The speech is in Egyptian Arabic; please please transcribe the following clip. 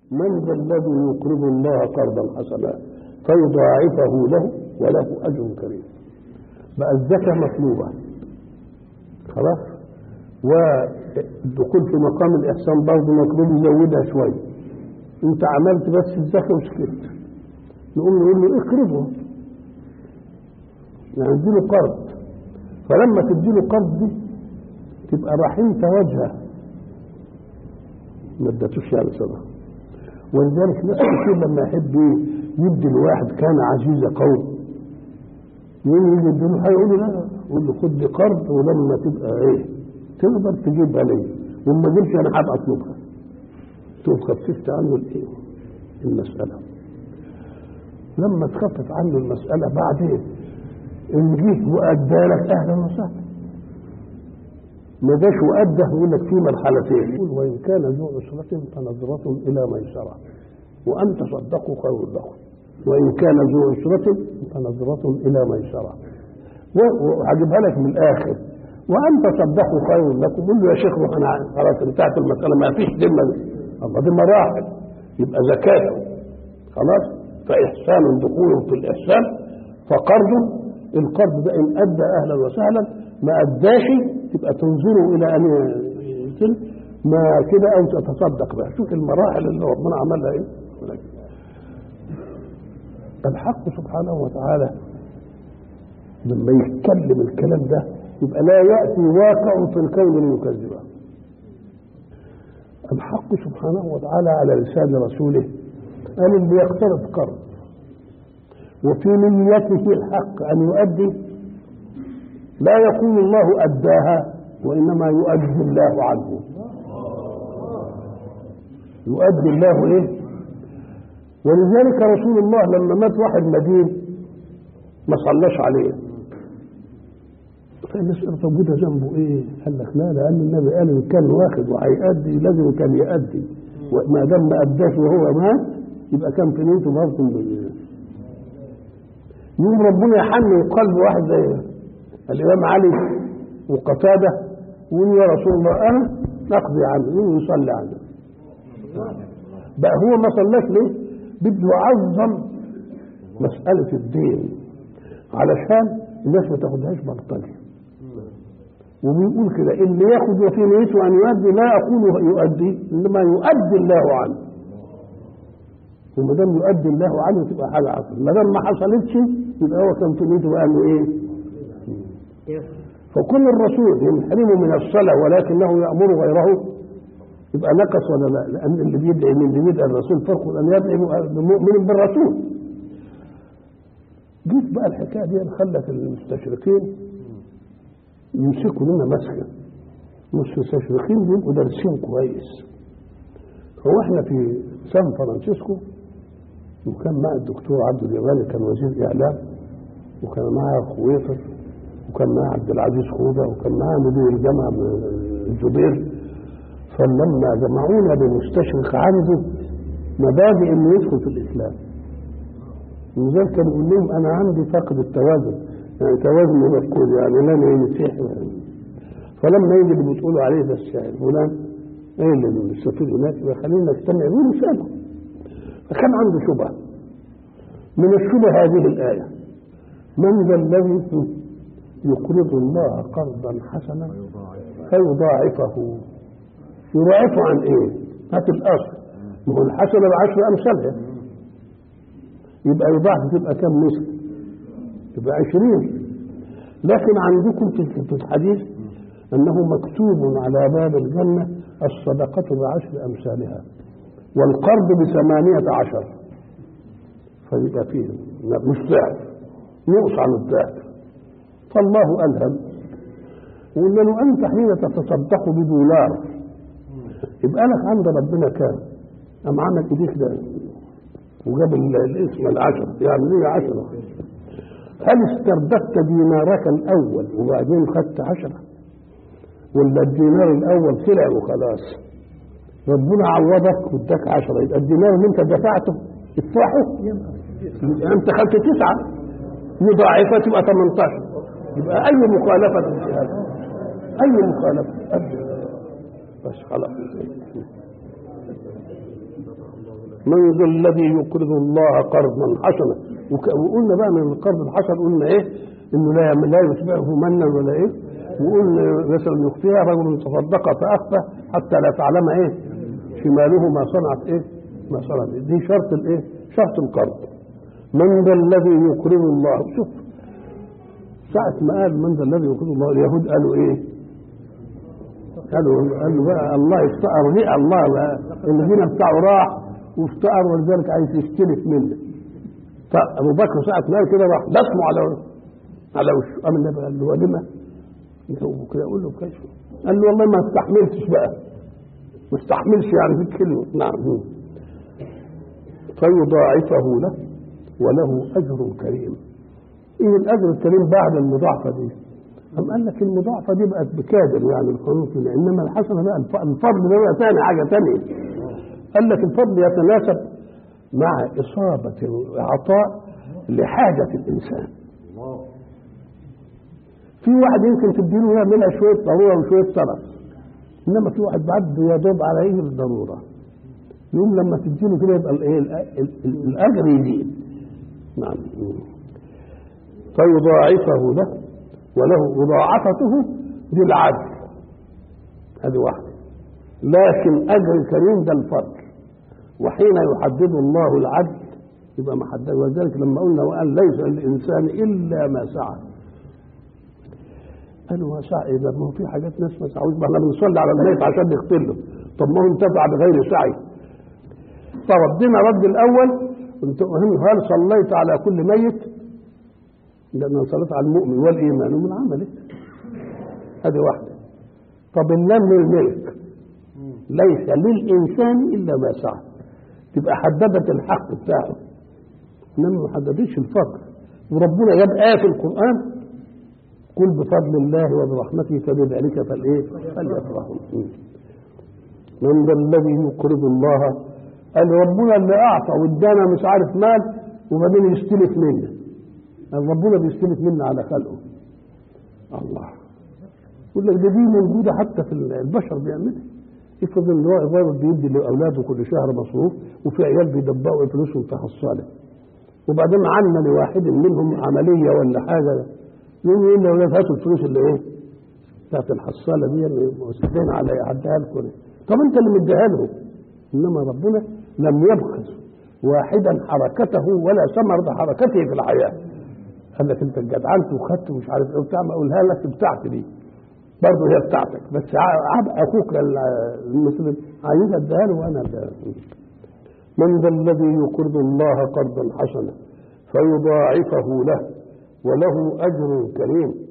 من ذا الذي يقرض الله قرضا حسنا فيضاعفه له وله اجر كريم بقى الزكاه مطلوبه خلاص والدخول في مقام الاحسان برضه مطلوب يزودها شويه انت عملت بس الزكاه وسكت نقوم نقول له اقرضه يعني اديله قرض فلما تديله قرض دي تبقى رحمت وجهه ما ادتوش يعني صدقه ولذلك ناس كتير لما يحب يدي الواحد كان عزيز قوم يقول يجي يديله حاجه يقول له لا يقول له خد قرض ولما تبقى ايه تقدر تجيبها لي وما جبتش انا هبقى اطلبها تقوم خففت عنه الايه المساله لما تخفف عنه المساله بعدين ان جيت وادى لك اهلا وسهلا ما جاش وادى يقول لك في مرحلتين يقول وان كان ذو عسرة فنظرة الى ميسرة وان تصدقوا خير لكم وان كان ذو عسرة فنظرة الى ميسرة وهجيبها لك من الاخر وان تصدقوا خير لكم قول له يا شيخ انا خلاص انتهت المساله ما فيش ذمه الله دي مراحل يبقى زكاته خلاص فاحسان دخول في الاحسان فقرض القرض ده ان ادى اهلا وسهلا ما اداش تبقى تنظروا الى ان يتم ما كده او تتصدق بها شوف المراحل اللي ربنا عملها ايه الحق سبحانه وتعالى لما يتكلم الكلام ده يبقى لا ياتي واقع في الكون ليكذبه الحق سبحانه وتعالى على لسان رسوله قال اللي يقترض قرض وفي نيته الحق ان يؤدي لا يقول الله اداها وانما يؤدي الله عنه يؤدي الله ايه ولذلك رسول الله لما مات واحد مدين ما صلاش عليه فالناس قالوا طب وده ذنبه ايه؟ قال لك لا لان النبي قال ان كان واخد وهيأدي لازم كان يأدي وما دام ما اداش وهو مات يبقى كان في نيته برضه يوم ربنا يحنن قلب واحد زي الامام علي وقتاده ويقول يا رسول الله انا اقضي عنه يقول يصلي عنه بقى هو ما صلاش ليه؟ بده يعظم مسألة الدين علشان الناس ما تاخدهاش بلطجة وبيقول كده اللي ياخد وفي نيته ان يؤدي لا اقول يؤدي انما يؤدي الله عنه وما دام يؤدي الله عنه تبقى حاجه حصلت ما دام ما حصلتش يبقى هو كان في نيته بقى انه ايه؟ فكل الرسول ينحرم من الصلاه ولكنه يامر غيره يبقى نقص ولا لا؟ لان اللي بيدعي من اللي بيدعي الرسول فرق ان يدعي مؤمن بالرسول جيت بقى الحكايه دي خلت المستشرقين يمسكوا لنا مسكه المستشرقين بيبقوا دارسين كويس هو احنا في سان فرانسيسكو وكان مع الدكتور عبد اليماني كان وزير اعلام وكان معاه خويفر وكان معاه عبد العزيز خوذه وكان معاه مدير الجامعه الزبير فلما جمعونا بمستشرق عنده مبادئ انه يدخل في الاسلام ولذلك كان يقول لهم انا عندي فقد التوازن يعني توازن مفقود يعني لا انا مسيحي فلما يجي اللي بتقولوا عليه ده الشاعر فلان ايه اللي بيستفيد هناك يبقى خلينا نجتمع يقولوا سابه فكان عنده شبهه من الشبهه هذه الايه من ذا الذي يقرض الله قرضا حسنا فيضاعفه يضاعفه عن ايه؟ هات الاصل ما هو الحسنه بعشر امثالها يبقى يضاعف تبقى كم مثل؟ تبقى عشرين لكن عندكم في الحديث انه مكتوب على باب الجنه الصدقه بعشر امثالها والقرض بثمانيه عشر فيبقى فيه مش ضعف يقص عن الضعف فالله الهم وقلنا له انت حين تتصدق بدولار يبقى لك عند ربنا كام؟ قام عمل ايديك ده وجاب الاسم العشر يعني ليه عشرة هل استرددت دينارك الأول وبعدين خدت عشرة ولا الدينار الأول طلع وخلاص ربنا عوضك واداك عشرة يبقى الدينار اللي انت دفعته ادفعه يبقى انت خدت تسعة مضاعفة تبقى 18 يبقى أي مخالفة في هذا أي مخالفة أبدا بس خلاص من ذا الذي يقرض الله قرضا حسنا وك- وقلنا بقى من القرض الحسن قلنا ايه انه لا لا يتبعه منا ولا ايه وقلنا مثلا يخفيها رجل تصدق فاخفى حتى لا تعلم ايه شماله ما صنعت ايه ما صنعت إيه؟ دي شرط الايه شرط القرض من ذا الذي يقرض الله شوف ساعة ما قال من ذا الذي يقرض الله اليهود قالوا ايه قالوا قالوا بقى الله افتقر ليه الله بقى الذين بتاعه راح وافتقر ولذلك عايز يستلف منه فابو بكر ساعة ما قال كده راح دسمه على على وشه قام النبي قال له ولما يجاوبه كده يقول له كيف قال له والله ما استحملتش بقى ما استحملش يعني في الكلمة نعم فيضاعفه له وله أجر كريم ايه الاجر الكريم بعد المضاعفه دي أم قال لك المضاعفه دي بقت بكادر يعني القانون كده انما الحسنه بقى الف- الفضل ده بقى ثاني حاجه ثانيه قال لك الفضل يتناسب مع اصابه العطاء لحاجه الانسان في واحد يمكن تديله يعملها شويه ضروره وشويه طرف انما في واحد بعد يا دوب على ايه الضروره يوم لما تديله كده يبقى الايه الأ- ال- ال- الاجر يزيد نعم فيضاعفه له وله مضاعفته بالعدل هذه واحدة لكن أجر الكريم ده الفضل وحين يحدد الله العدل يبقى ما حدد ولذلك لما قلنا وقال ليس للإنسان إلا ما سعى قالوا ما سعى إذا ما هو في حاجات ناس ما سعوش ما احنا بنصلي على الميت عشان نغفر له طب ما هو انتفع بغير سعي فردنا رد الأول قلت هل صليت على كل ميت لأن صليت على المؤمن والإيمان من عمله هذه واحدة طب اللام للملك ليس للإنسان إلا ما سعى تبقى حددت الحق بتاعه إنما ما حددتش الفقر وربنا جاب آية في القرآن قل بفضل الله وبرحمته فبذلك فالإيه فليفرحوا من ذا الذي يقرض الله قال ربنا اللي أعطى وادانا مش عارف مال وبعدين يستلف منا قال ربنا بيستلف منا على خلقه الله يقول لك ده دي موجوده حتى في البشر بيعملها افرض ان هو ضابط بيدي لاولاده كل شهر مصروف وفي عيال بيدبقوا فلوسهم في حصاله وبعدين عنا لواحد منهم عمليه ولا حاجه يقوم يقول لاولاد هاتوا الفلوس اللي ايه بتاعت الحصاله دي اللي مسكين على يعديها لكم طب انت اللي مديها لهم انما ربنا لم يبخس واحدا حركته ولا ثمر حركته في الحياه قال لك انت جدعنت وخدت ومش عارف ايه وبتاع ما اقولها لك بتاعتي دي برضه هي بتاعتك بس عب اخوك المسلم عايز اديها له وانا اديها له. من ذا الذي يقرض الله قرضا حسنا فيضاعفه له وله اجر كريم